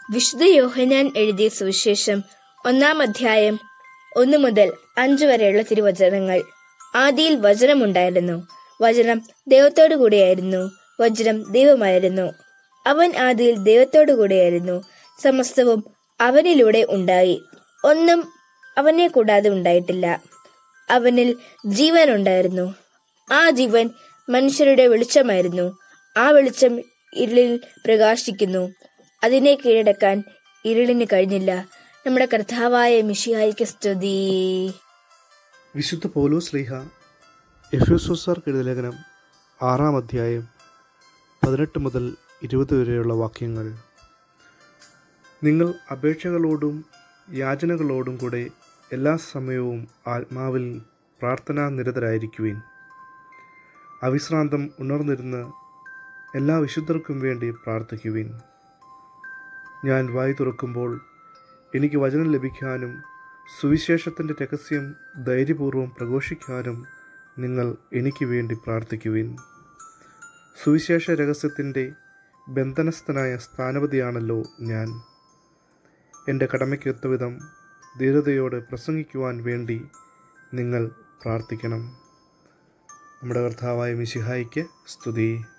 വിശുദ്ധ യോഹനാൻ എഴുതിയ സുവിശേഷം ഒന്നാം അധ്യായം ഒന്നു മുതൽ അഞ്ചു വരെയുള്ള തിരുവചനങ്ങൾ ആദിയിൽ വചനമുണ്ടായിരുന്നു വചനം ദൈവത്തോടു കൂടെയായിരുന്നു വചനം ദൈവമായിരുന്നു അവൻ ആദിയിൽ ദൈവത്തോടു കൂടെയായിരുന്നു സമസ്തവും അവനിലൂടെ ഉണ്ടായി ഒന്നും അവനെ കൂടാതെ ഉണ്ടായിട്ടില്ല അവനിൽ ജീവൻ ഉണ്ടായിരുന്നു ആ ജീവൻ മനുഷ്യരുടെ വെളിച്ചമായിരുന്നു ആ വെളിച്ചം ഇരുളിൽ പ്രകാശിക്കുന്നു അതിനെ കീഴടക്കാൻ ഇരുളിന് കഴിഞ്ഞില്ല നമ്മുടെ കർത്താവായ മിഷിഹായിക്ക് സ്തുതി വിശുദ്ധ പൗലോസ് ലീഹ എഫ്യൂസോസാർക്ക് എഴുതിയ ലേഖനം ആറാം അധ്യായം പതിനെട്ട് മുതൽ ഇരുപത് വരെയുള്ള വാക്യങ്ങൾ നിങ്ങൾ അപേക്ഷകളോടും യാചനകളോടും കൂടെ എല്ലാ സമയവും ആത്മാവിൽ പ്രാർത്ഥനാ നിരതരായിരിക്കുവിൻ അവിശ്രാന്തം ഉണർന്നിരുന്ന് എല്ലാ വിശുദ്ധർക്കും വേണ്ടി പ്രാർത്ഥിക്കുവിൻ ഞാൻ വായി തുറക്കുമ്പോൾ എനിക്ക് വചനം ലഭിക്കാനും സുവിശേഷത്തിൻ്റെ രഹസ്യം ധൈര്യപൂർവ്വം പ്രഘോഷിക്കാനും നിങ്ങൾ എനിക്ക് വേണ്ടി പ്രാർത്ഥിക്കുവിൻ സുവിശേഷ രഹസ്യത്തിൻ്റെ ബന്ധനസ്ഥനായ സ്ഥാനപതിയാണല്ലോ ഞാൻ എൻ്റെ കടമയ്ക്കൊത്ത വിധം ധീരതയോടെ പ്രസംഗിക്കുവാൻ വേണ്ടി നിങ്ങൾ പ്രാർത്ഥിക്കണം നമ്മുടെ കർത്താവായ മിശിഹായിക്ക് സ്തുതി